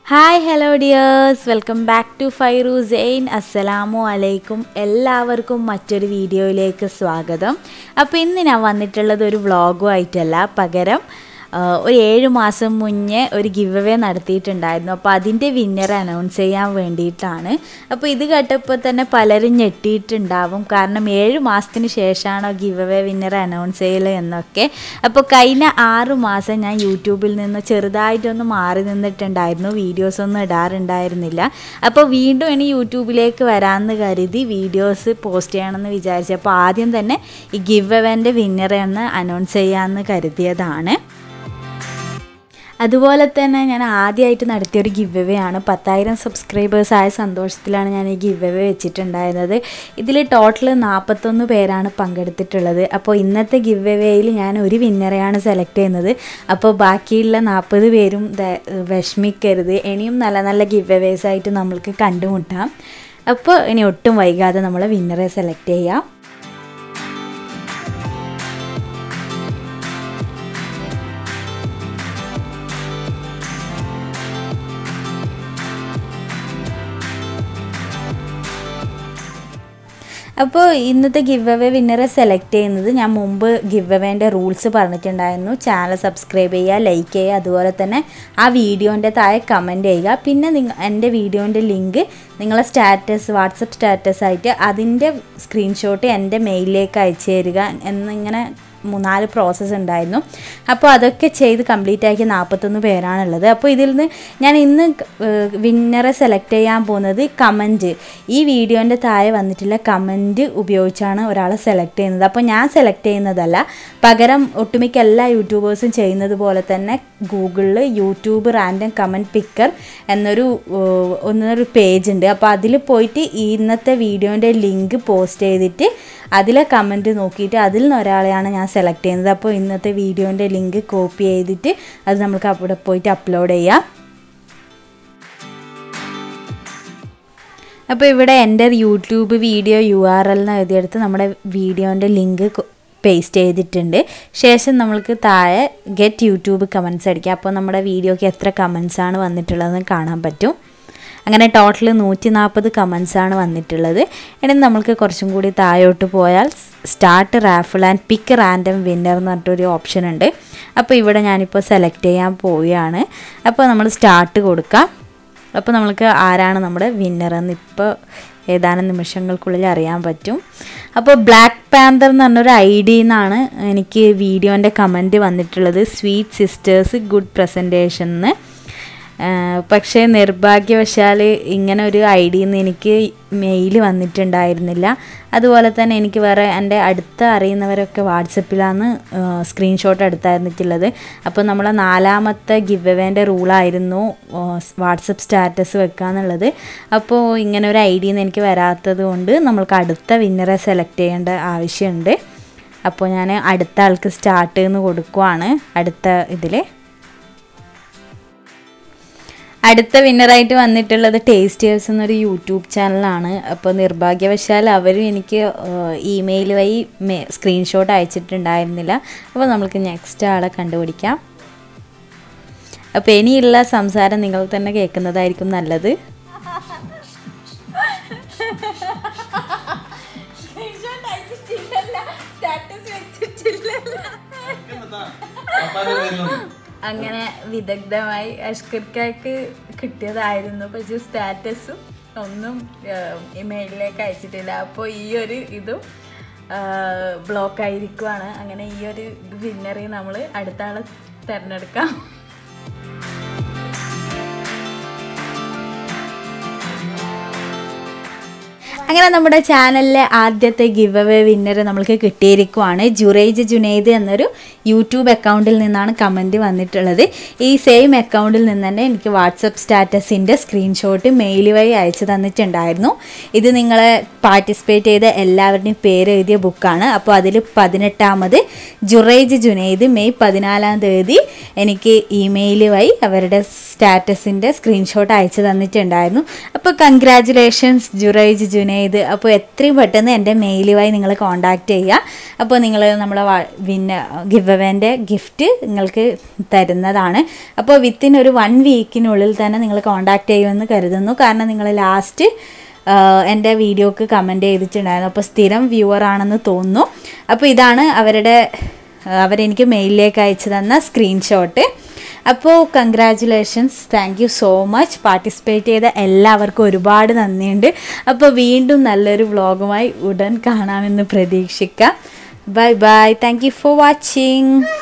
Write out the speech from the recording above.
hi hello dears welcome back to ഫൈറു സെയിൻ അസ്സലാമു അലൈക്കും എല്ലാവർക്കും മറ്റൊരു വീഡിയോയിലേക്ക് സ്വാഗതം അപ്പോൾ ഇന്ന് ഞാൻ വന്നിട്ടുള്ളത് ഒരു വ്ളോഗും ആയിട്ടല്ല പകരം ആ, ഒരു ഏഴ് മാസം മുന്നേ ഒരു ഗിവ് അവേ നടത്തിയിട്ടുണ്ടായിരുന്നു അപ്പോൾ അതിൻ്റെ വിന്നർ അനൗൺസ് ചെയ്യാൻ വേണ്ടിയിട്ടാണ് അപ്പോൾ ഇത് കേട്ടപ്പോൾ തന്നെ പലരും ഞെട്ടിയിട്ടുണ്ടാവും കാരണം ഏഴ് മാസത്തിന് ശേഷമാണോ ഗിവ് അവേ വിന്നർ അനൗൺസ് ചെയ്യൽ എന്നൊക്കെ അപ്പോൾ കഴിഞ്ഞ ആറ് മാസം ഞാൻ യൂട്യൂബിൽ നിന്ന് ചെറുതായിട്ടൊന്ന് മാറി നിന്നിട്ടുണ്ടായിരുന്നു വീഡിയോസ് ഒന്നും ഇടാറുണ്ടായിരുന്നില്ല അപ്പോൾ വീണ്ടും ഇനി യൂട്യൂബിലേക്ക് വരാമെന്ന് കരുതി വീഡിയോസ് പോസ്റ്റ് ചെയ്യണമെന്ന് വിചാരിച്ചു അപ്പോൾ ആദ്യം തന്നെ ഈ ഗിവ് അവേൻ്റെ വിന്നറെ ഒന്ന് അനൗൺസ് ചെയ്യാമെന്ന് കരുതിയതാണ് അതുപോലെ തന്നെ ഞാൻ ആദ്യമായിട്ട് നടത്തിയൊരു ഗിവ് അവേ ആണ് പത്തായിരം സബ്സ്ക്രൈബേഴ്സ് ആയ സന്തോഷത്തിലാണ് ഞാൻ ഈ ഗിവ് അവേ വെച്ചിട്ടുണ്ടായിരുന്നത് ഇതിൽ ടോട്ടൽ നാൽപ്പത്തൊന്ന് പേരാണ് പങ്കെടുത്തിട്ടുള്ളത് അപ്പോൾ ഇന്നത്തെ ഗിവ് അവേയിൽ ഞാൻ ഒരു വിന്നറെയാണ് സെലക്ട് ചെയ്യുന്നത് അപ്പോൾ ബാക്കിയുള്ള നാൽപ്പത് പേരും ദ- വിഷമിക്കരുത് ഇനിയും നല്ല നല്ല ഗിവ് അവേസ് ആയിട്ട് നമ്മൾക്ക് കണ്ടുമുട്ടാം അപ്പോൾ ഇനി ഒട്ടും വൈകാതെ നമ്മൾ വിന്നറെ സെലക്ട് ചെയ്യാം അപ്പോൾ ഇന്നത്തെ ഗിവ് അവേ വിന്നറെ സെലക്ട് ചെയ്യുന്നത് ഞാൻ മുമ്പ് ഗിവ് അവേൻ്റെ റൂൾസ് പറഞ്ഞിട്ടുണ്ടായിരുന്നു ചാനൽ സബ്സ്ക്രൈബ് ചെയ്യുക ലൈക്ക് ചെയ്യുക അതുപോലെ തന്നെ ആ വീഡിയോൻ്റെ താഴെ കമൻറ്റ് ചെയ്യുക പിന്നെ നിങ്ങ എൻ്റെ വീഡിയോൻ്റെ ലിങ്ക് നിങ്ങളെ സ്റ്റാറ്റസ് വാട്സപ്പ് സ്റ്റാറ്റസ് ആയിട്ട് അതിൻ്റെ സ്ക്രീൻഷോട്ട് എൻ്റെ മെയിലിലേക്ക് അയച്ചു തരിക എന്നിങ്ങനെ മൂന്നാല് പ്രോസസ്സ് ഉണ്ടായിരുന്നു അപ്പോൾ അതൊക്കെ ചെയ്ത് കംപ്ലീറ്റ് ആക്കിയ നാൽപ്പത്തൊന്ന് പേരാണുള്ളത് അപ്പോൾ ഇതിൽ നിന്ന് ഞാൻ ഇന്ന് വിന്നറെ സെലക്ട് ചെയ്യാൻ പോകുന്നത് കമൻറ്റ് ഈ വീഡിയോൻ്റെ താഴെ വന്നിട്ടുള്ള കമൻറ്റ് ഉപയോഗിച്ചാണ് ഒരാളെ സെലക്ട് ചെയ്യുന്നത് അപ്പോൾ ഞാൻ സെലക്ട് ചെയ്യുന്നതല്ല പകരം ഒട്ടുമിക്ക എല്ലാ യൂട്യൂബേഴ്സും ചെയ്യുന്നത് പോലെ തന്നെ ഗൂഗിളിൽ യൂട്യൂബ് റാൻഡം കമൻറ്റ് പിക്കർ എന്നൊരു ഏഹ്, ഒന്നൊരു പേജ് ഉണ്ട് അപ്പോൾ അതിൽ പോയിട്ട് ഈ ഇന്നത്തെ വീഡിയോൻ്റെ ലിങ്ക് പോസ്റ്റ് ചെയ്തിട്ട് അതിലെ കമൻറ്റ് നോക്കിയിട്ട് അതിൽ നിന്ന് ഒരാളെയാണ് ഞാൻ സെലക്ട് ചെയ്യുന്നത് അപ്പോൾ ഇന്നത്തെ വീഡിയോൻ്റെ ലിങ്ക് കോപ്പി ചെയ്തിട്ട് അത് നമുക്ക് അവിടെ പോയിട്ട് അപ്ലോഡ് ചെയ്യാം അപ്പോൾ ഇവിടെ എൻ്റെ YouTube video U R L എന്ന് എഴുതിയെടുത്ത് നമ്മുടെ വീഡിയോൻ്റെ ലിങ്ക് പേസ്റ്റ് ചെയ്തിട്ടുണ്ട് ശേഷം നമ്മൾക്ക് താഴെ ഗെറ്റ് യൂട്യൂബ് കമൻസ് അടിക്കാം അപ്പോൾ നമ്മുടെ വീഡിയോക്ക് എത്ര കമൻസ് ആണ് വന്നിട്ടുള്ളതെന്ന് കാണാൻ പറ്റും അങ്ങനെ ടോട്ടൽ നൂറ്റി നാൽപ്പത് കമൻസാണ് വന്നിട്ടുള്ളത് ഇനി നമ്മൾക്ക് കുറച്ചും കൂടി താഴോട്ട് പോയാൽ start raffle and pick random winner എന്ന് പറഞ്ഞിട്ടൊരു ഓപ്ഷൻ ഉണ്ട് അപ്പോൾ ഇവിടെ ഞാനിപ്പോൾ സെലക്ട് ചെയ്യാൻ പോവുകയാണ് അപ്പോൾ നമ്മൾ സ്റ്റാർട്ട് കൊടുക്കാം അപ്പോൾ നമ്മൾക്ക് ആരാണ് നമ്മുടെ വിന്നർ എന്ന് ഇപ്പോൾ ഏതാനും നിമിഷങ്ങൾക്കുള്ളിൽ അറിയാൻ പറ്റും അപ്പോൾ ബ്ലാക്ക് പാന്തർ എന്ന് പറഞ്ഞൊരു ഐ ഡിന്നാണ് എനിക്ക് വീഡിയോൻ്റെ കമൻറ്റ് വന്നിട്ടുള്ളത് സ്വീറ്റ് സിസ്റ്റേഴ്സ് ഗുഡ് പ്രസൻറ്റേഷൻ എന്ന് ആഹ് പക്ഷേ നിർഭാഗ്യവശാൽ ഇങ്ങനെ ഒരു ഐ ഡിയിൽ നിന്ന് എനിക്ക് മെയിൽ വന്നിട്ടുണ്ടായിരുന്നില്ല അതുപോലെ തന്നെ എനിക്ക് വേറെ എൻ്റെ അടുത്ത് അറിയുന്നവരൊക്കെ വാട്സപ്പിലാണ് സ്ക്രീൻഷോട്ട് എടുത്തായിരുന്നിട്ടുള്ളത് അപ്പോൾ നമ്മളെ നാലാമത്തെ ഗിവ് അവേൻ്റെ റൂളായിരുന്നു വാട്സപ്പ് സ്റ്റാറ്റസ് വെക്കുക എന്നുള്ളത് അപ്പോൾ ഇങ്ങനെ ഒരു ഐ ഡിയിൽ നിന്ന് എനിക്ക് വരാത്തത് കൊണ്ട് നമ്മൾക്ക് അടുത്ത വിന്നറെ സെലക്ട് ചെയ്യേണ്ട ആവശ്യമുണ്ട് അപ്പോൾ ഞാൻ അടുത്ത ആൾക്ക് സ്റ്റാർട്ട് എന്ന് കൊടുക്കുവാണ് അടുത്ത ഇതിൽ അടുത്ത വിന്നറായിട്ട് വന്നിട്ടുള്ളത് ടേസ്റ്റേഴ്സ് എന്നൊരു യൂട്യൂബ് ചാനലാണ് അപ്പോൾ നിർഭാഗ്യവശാൽ അവരും എനിക്ക് ഇമെയിൽ വഴി സ്ക്രീൻഷോട്ട് അയച്ചിട്ടുണ്ടായിരുന്നില്ല അപ്പോൾ നമുക്ക് നെക്സ്റ്റ് ആളെ കണ്ടുപിടിക്കാം അപ്പോൾ ഇനിയുള്ള സംസാരം നിങ്ങൾ തന്നെ കേൾക്കുന്നതായിരിക്കും നല്ലത് അങ്ങനെ വിദഗ്ധമായി അഷ്കർക്കാർക്ക് കിട്ടിയതായിരുന്നു പക്ഷെ സ്റ്റാറ്റസും ഒന്നും ഇമെയിലിലേക്ക് അയച്ചിട്ടില്ല അപ്പോൾ ഈ ഒരു ഇതും ബ്ലോക്ക് ആയിരിക്കുവാണ് അങ്ങനെ ഈ ഒരു വിന്നറെ നമ്മൾ അടുത്ത ആളെ തിരഞ്ഞെടുക്കാം അങ്ങനെ നമ്മുടെ ചാനലിലെ ആദ്യത്തെ ഗിവ് അവേ വിന്നർ നമ്മൾക്ക് കിട്ടിയിരിക്കുവാണ് ജുറൈജ് ജുനൈദ് എന്നൊരു യൂട്യൂബ് അക്കൗണ്ടിൽ നിന്നാണ് കമൻറ്റ് വന്നിട്ടുള്ളത് ഈ സെയിം അക്കൗണ്ടിൽ നിന്ന് തന്നെ എനിക്ക് വാട്സപ്പ് സ്റ്റാറ്റസിൻ്റെ സ്ക്രീൻഷോട്ട് മെയിൽ വഴി അയച്ചു തന്നിട്ടുണ്ടായിരുന്നു ഇത് നിങ്ങളെ പാർട്ടിസിപ്പേറ്റ് ചെയ്ത എല്ലാവരുടെയും പേര് എഴുതിയ ബുക്കാണ് അപ്പോൾ അതിൽ പതിനെട്ടാമത് ജുറൈജ് ജുനൈദ് മെയ് പതിനാലാം തീയതി എനിക്ക് ഇമെയിൽ വഴി അവരുടെ സ്റ്റാറ്റസിൻ്റെ സ്ക്രീൻഷോട്ട് അയച്ചു തന്നിട്ടുണ്ടായിരുന്നു അപ്പോൾ കൺഗ്രാറ്റുലേഷൻസ് ജുറൈജ് ജുനൈദ് ചെയ്ത് അപ്പോൾ എത്രയും പെട്ടെന്ന് എൻ്റെ മെയിലുമായി നിങ്ങൾ കോൺടാക്റ്റ് ചെയ്യുക അപ്പോൾ നിങ്ങൾ നമ്മളെ പിന്നെ ഗിവ് അവേൻ്റെ ഗിഫ്റ്റ് നിങ്ങൾക്ക് തരുന്നതാണ് അപ്പോൾ വിത്തിൻ ഒരു വൺ വീക്കിനുള്ളിൽ തന്നെ നിങ്ങൾ കോൺടാക്റ്റ് ചെയ്യുമെന്ന് കരുതുന്നു കാരണം നിങ്ങൾ ലാസ്റ്റ് എൻ്റെ വീഡിയോക്ക് കമൻറ്റ് ചെയ്തിട്ടുണ്ടായിരുന്നു അപ്പോൾ സ്ഥിരം വ്യൂവർ ആണെന്ന് തോന്നുന്നു അപ്പോൾ ഇതാണ് അവരുടെ അവരെനിക്ക് മെയിലിലേക്ക് അയച്ചു തന്ന സ്ക്രീൻഷോട്ട് അപ്പോൾ congratulations thank you so much participate ചെയ്ത എല്ലാവർക്കും ഒരുപാട് നന്ദിയുണ്ട് അപ്പോൾ വീണ്ടും നല്ലൊരു വ്ളോഗുമായി ഉടൻ കാണാമെന്ന് പ്രതീക്ഷിക്കാം bye bye thank you for watching